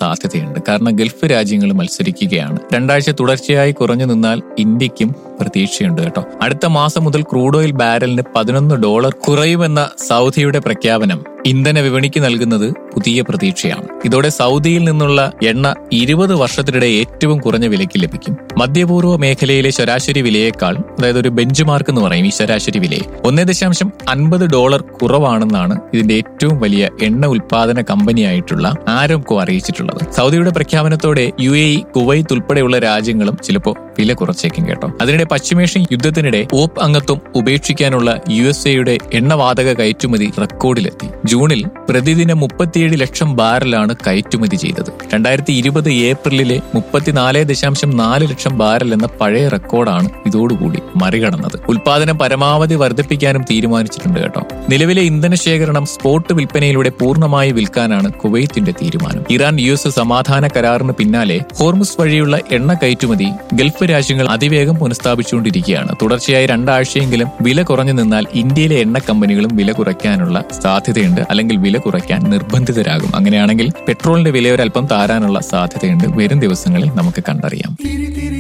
സാധ്യതയുണ്ട് കാരണം ഗൾഫ് രാജ്യങ്ങൾ മത്സരിക്കുകയാണ് രണ്ടാഴ്ച തുടർച്ചയായി കുറഞ്ഞു നിന്നാൽ ഇന്ത്യക്കും പ്രതീക്ഷയുണ്ട് കേട്ടോ അടുത്ത മാസം മുതൽ ക്രൂഡ് ഓയിൽ ബാരലിന് പതിനൊന്ന് ഡോളർ കുറയുമെന്ന സൗദിയുടെ പ്രഖ്യാപനം ഇന്ധന വിപണിക്ക് നൽകുന്നത് പുതിയ പ്രതീക്ഷയാണ് ഇതോടെ സൗദിയിൽ നിന്നുള്ള എണ്ണ ഇരുപത് വർഷത്തിനിടെ ഏറ്റവും കുറഞ്ഞ വിലയ്ക്ക് ലഭിക്കും മധ്യപൂർവ്വ മേഖലയിലെ ശരാശരി വിലയേക്കാൾ അതായത് ഒരു ബെഞ്ച് മാർക്ക് എന്ന് പറയും ഈ ശരാശരി വിലയെ ഒന്നേ ദശാംശം അൻപത് ഡോളർ കുറവാണെന്നാണ് ഇതിന്റെ ഏറ്റവും വലിയ എണ്ണ ഉൽപാദന കമ്പനിയായിട്ടുള്ള ആരോംകോ അറിയിച്ചിട്ടുള്ളത് സൗദിയുടെ പ്രഖ്യാപനത്തോടെ യു എ ഇ കുവൈത്ത് ഉൾപ്പെടെയുള്ള രാജ്യങ്ങളും ചിലപ്പോൾ വില കുറച്ചേക്കും കേട്ടോ അതിനിടെ പശ്ചിമേഷ്യൻ യുദ്ധത്തിനിടെ ഓപ്പ് അംഗത്വം ഉപേക്ഷിക്കാനുള്ള യു എസ് എയുടെ എണ്ണവാതക കയറ്റുമതി റെക്കോർഡിലെത്തി ജൂണിൽ പ്രതിദിനം മുപ്പത്തിയേഴ് ലക്ഷം ബാരലാണ് കയറ്റുമതി ചെയ്തത് രണ്ടായിരത്തി ഇരുപത് ഏപ്രിലിലെ മുപ്പത്തിനാല് ദശാംശം നാല് ലക്ഷം ബാരൽ എന്ന പഴയ റെക്കോർഡാണ് ഇതോടുകൂടി മറികടന്നത് ഉൽപാദനം പരമാവധി വർദ്ധിപ്പിക്കാനും തീരുമാനിച്ചിട്ടുണ്ട് കേട്ടോ നിലവിലെ ഇന്ധന ശേഖരണം സ്പോട്ട് വിൽപ്പനയിലൂടെ പൂർണ്ണമായി വിൽക്കാനാണ് കുവൈത്തിന്റെ തീരുമാനം ഇറാൻ യു എസ് സമാധാന കരാറിന് പിന്നാലെ ഹോർമുസ് വഴിയുള്ള എണ്ണ കയറ്റുമതി ഗൾഫ് രാജ്യങ്ങൾ അതിവേഗം പുനഃസ്ഥാപിച്ചുകൊണ്ടിരിക്കുകയാണ് തുടർച്ചയായി രണ്ടാഴ്ചയെങ്കിലും വില കുറഞ്ഞു നിന്നാൽ ഇന്ത്യയിലെ എണ്ണ കമ്പനികളും വില കുറയ്ക്കാനുള്ള സാധ്യതയുണ്ട് അല്ലെങ്കിൽ വില കുറയ്ക്കാൻ നിർബന്ധിതരാകും അങ്ങനെയാണെങ്കിൽ പെട്രോളിന്റെ വില ഒരല്പം താരാനുള്ള സാധ്യതയുണ്ട് വരും ദിവസങ്ങളിൽ നമുക്ക് കണ്ടറിയാം